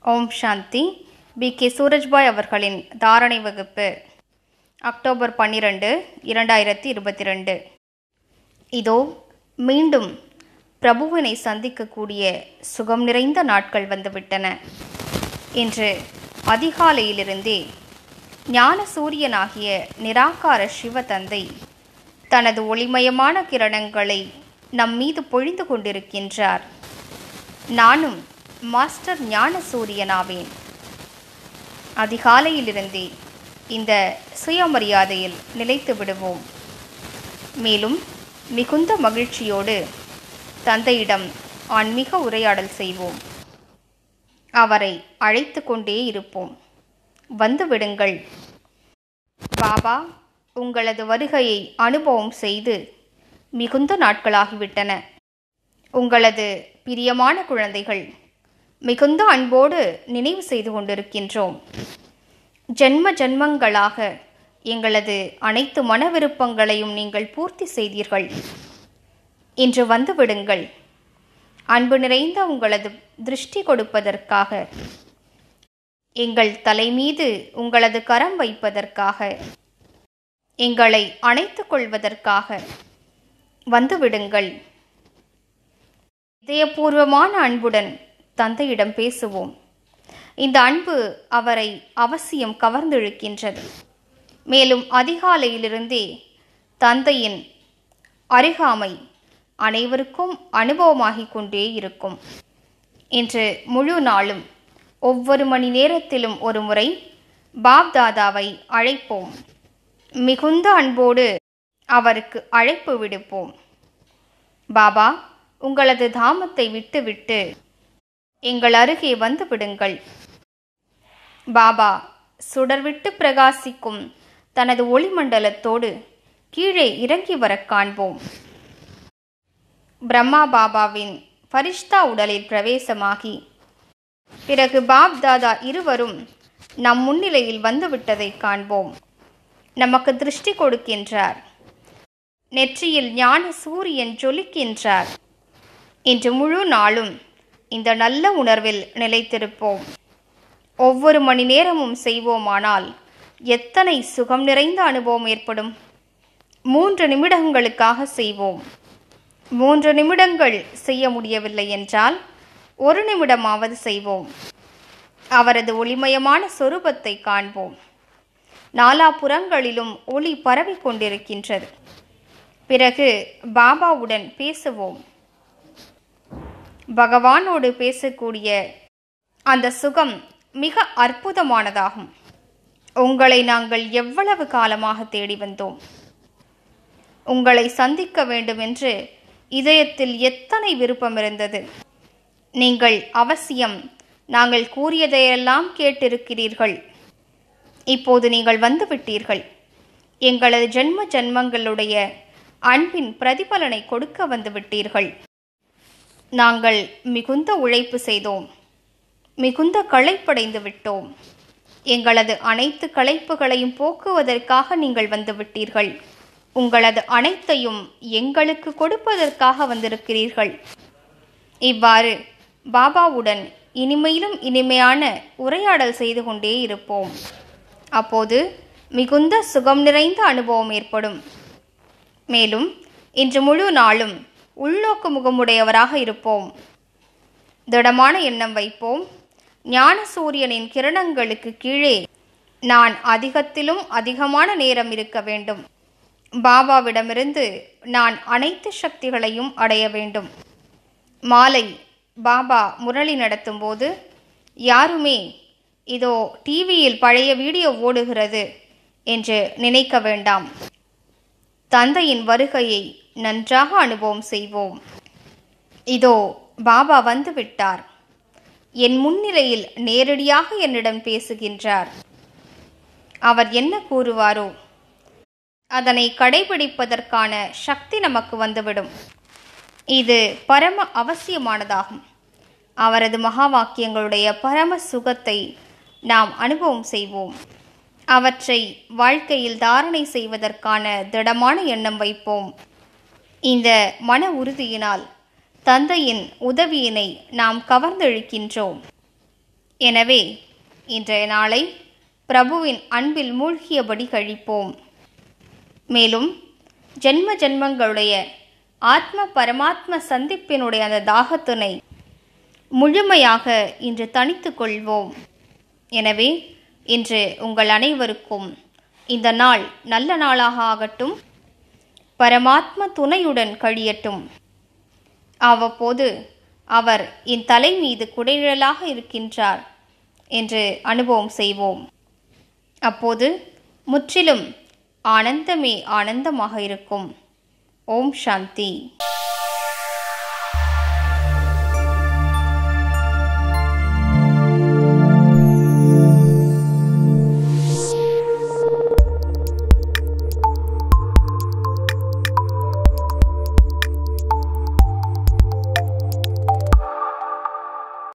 ஓம் சாந்தி B K சூரஜ்பாய் அவர்களின் தாரணை வகுப்பு அக்டோபர் பன்னிரண்டு இரண்டாயிரத்தி இருபத்தி ரெண்டு இதோ மீண்டும் பிரபுவினை சந்திக்கக்கூடிய சுகம் நிறைந்த நாட்கள் வந்துவிட்டன இன்று அதிகாலையிலிருந்தே ஞான சூரியனாகிய நிராகார சிவ தந்தை தனது ஒளிமயமான கிரணங்களை நம் மீது பொழிந்து கொண்டிருக்கின்றார் நானும் மாஸ்டர் ஞான சூரியனாவேன் அதிகாலையிலிருந்தே இந்த சுயமரியாதையில் நிலைத்து விடுவோம் மேலும் மிகுந்த மகிழ்ச்சியோடு தந்தையிடம் ஆன்மீக உரையாடல் செய்வோம் அவரை அழைத்து கொண்டே இருப்போம் வந்து விடுங்கள் பாபா உங்களது வருகையை அனுபவம் செய்து மிகுந்த நாட்களாகிவிட்டன உங்களது பிரியமான குழந்தைகள் மிகுந்த அன்போடு நினைவு செய்து கொண்டிருக்கின்றோம் ஜென்ம ஜென்மங்களாக எங்களது அனைத்து மன விருப்பங்களையும் நீங்கள் பூர்த்தி செய்தீர்கள் இன்று வந்து விடுங்கள் அன்பு நிறைந்த உங்களது திருஷ்டி கொடுப்பதற்காக எங்கள் தலை மீது உங்களது கரம் வைப்பதற்காக எங்களை அணைத்துக் கொள்வதற்காக வந்துவிடுங்கள் இதயபூர்வமான அன்புடன் தந்தையிடம் பேசுவோம் இந்த அன்பு அவரை அவசியம் கவர்ந்திழுக்கின்றது மேலும் அதிகாலையிலிருந்தே தந்தையின் அருகாமை அனைவருக்கும் அனுபவமாகிக் கொண்டே இருக்கும் இன்று முழு நாளும் ஒவ்வொரு மணி நேரத்திலும் ஒரு முறை பாப்தாதாவை அழைப்போம் மிகுந்த அன்போடு அவருக்கு அழைப்பு விடுப்போம் பாபா உங்களது தாமத்தை விட்டுவிட்டு எங்கள் அருகே வந்து விடுங்கள் பாபா சுடர்விட்டு பிரகாசிக்கும் தனது ஒளிமண்டலத்தோடு கீழே இறங்கி வரக் காண்போம் பிரம்மா பாபாவின் ஃபரிஷ்தா உடலில் பிரவேசமாகி பிறகு பாப் தாதா இருவரும் நம் முன்னிலையில் வந்துவிட்டதை காண்போம் நமக்கு திருஷ்டி கொடுக்கின்றார் நெற்றியில் ஞான சூரியன் ஜொலிக்கின்றார் இன்று முழு நாளும் இந்த நல்ல உணர்வில் நிலைத்திருப்போம் ஒவ்வொரு மணி நேரமும் செய்வோமானால் எத்தனை சுகம் நிறைந்த அனுபவம் ஏற்படும் மூன்று நிமிடங்களுக்காக செய்வோம் மூன்று நிமிடங்கள் செய்ய முடியவில்லை என்றால் ஒரு நிமிடமாவது செய்வோம் அவரது ஒளிமயமான சொரூபத்தை காண்போம் நாலாபுறங்களிலும் ஒளி பரவி கொண்டிருக்கின்றது பிறகு பாபாவுடன் பேசுவோம் பகவானோடு பேசக்கூடிய அந்த சுகம் மிக அற்புதமானதாகும் உங்களை நாங்கள் எவ்வளவு காலமாக தேடி வந்தோம் உங்களை சந்திக்க வேண்டும் என்று இதயத்தில் எத்தனை விருப்பம் இருந்தது நீங்கள் அவசியம் நாங்கள் கூறியதையெல்லாம் கேட்டிருக்கிறீர்கள் இப்போது நீங்கள் வந்துவிட்டீர்கள் எங்களது ஜென்ம ஜென்மங்களுடைய அன்பின் பிரதிபலனை கொடுக்க வந்துவிட்டீர்கள் நாங்கள் மிகுந்த உழைப்பு செய்தோம் மிகுந்த களைப்படைந்து விட்டோம் எங்களது அனைத்து களைப்புகளையும் போக்குவதற்காக நீங்கள் வந்துவிட்டீர்கள் உங்களது அனைத்தையும் எங்களுக்கு கொடுப்பதற்காக வந்திருக்கிறீர்கள் இவ்வாறு பாபாவுடன் இனிமையிலும் இனிமையான உரையாடல் செய்து கொண்டே இருப்போம் அப்போது மிகுந்த சுகம் நிறைந்த அனுபவம் ஏற்படும் மேலும் இன்று முழு நாளும் உள்நோக்கு முகமுடையவராக இருப்போம் திடமான எண்ணம் வைப்போம் ஞான சூரியனின் கிரணங்களுக்கு கீழே நான் அதிகத்திலும் அதிகமான நேரம் இருக்க வேண்டும் பாபாவிடமிருந்து நான் அனைத்து சக்திகளையும் அடைய வேண்டும் மாலை பாபா முரளி நடத்தும்போது யாருமே இதோ டிவியில் பழைய வீடியோ ஓடுகிறது என்று நினைக்க வேண்டாம் தந்தையின் வருகையை நன்றாக அனுபவம் செய்வோம் இதோ பாபா வந்து விட்டார் என் முன்னிலையில் நேரடியாக என்னிடம் பேசுகின்றார் அவர் என்ன கூறுவாரோ அதனை கடைபிடிப்பதற்கான சக்தி நமக்கு வந்துவிடும் இது பரம அவசியமானதாகும் அவரது மகா வாக்கியங்களுடைய பரம சுகத்தை நாம் அனுபவம் செய்வோம் அவற்றை வாழ்க்கையில் தாரணை செய்வதற்கான திடமான எண்ணம் வைப்போம் இந்த மன உறுதியினால் தந்தையின் உதவியினை நாம் கவர்ந்தெழுக்கின்றோம் எனவே இன்றைய நாளை பிரபுவின் அன்பில் மூழ்கியபடி கழிப்போம் மேலும் ஜென்ம ஜென்மங்களுடைய ஆத்ம பரமாத்ம சந்திப்பினுடைய அந்த தாகத்தினை முழுமையாக இன்று தனித்து கொள்வோம் எனவே இன்று உங்கள் அனைவருக்கும் இந்த நாள் நல்ல நாளாக ஆகட்டும் பரமாத்ம துணையுடன் கழியட்டும் அவ்வப்போது அவர் என் தலை மீது குடைநிழலாக இருக்கின்றார் என்று அனுபவம் செய்வோம் அப்போது முற்றிலும் ஆனந்தமே ஆனந்தமாக இருக்கும் ஓம் சாந்தி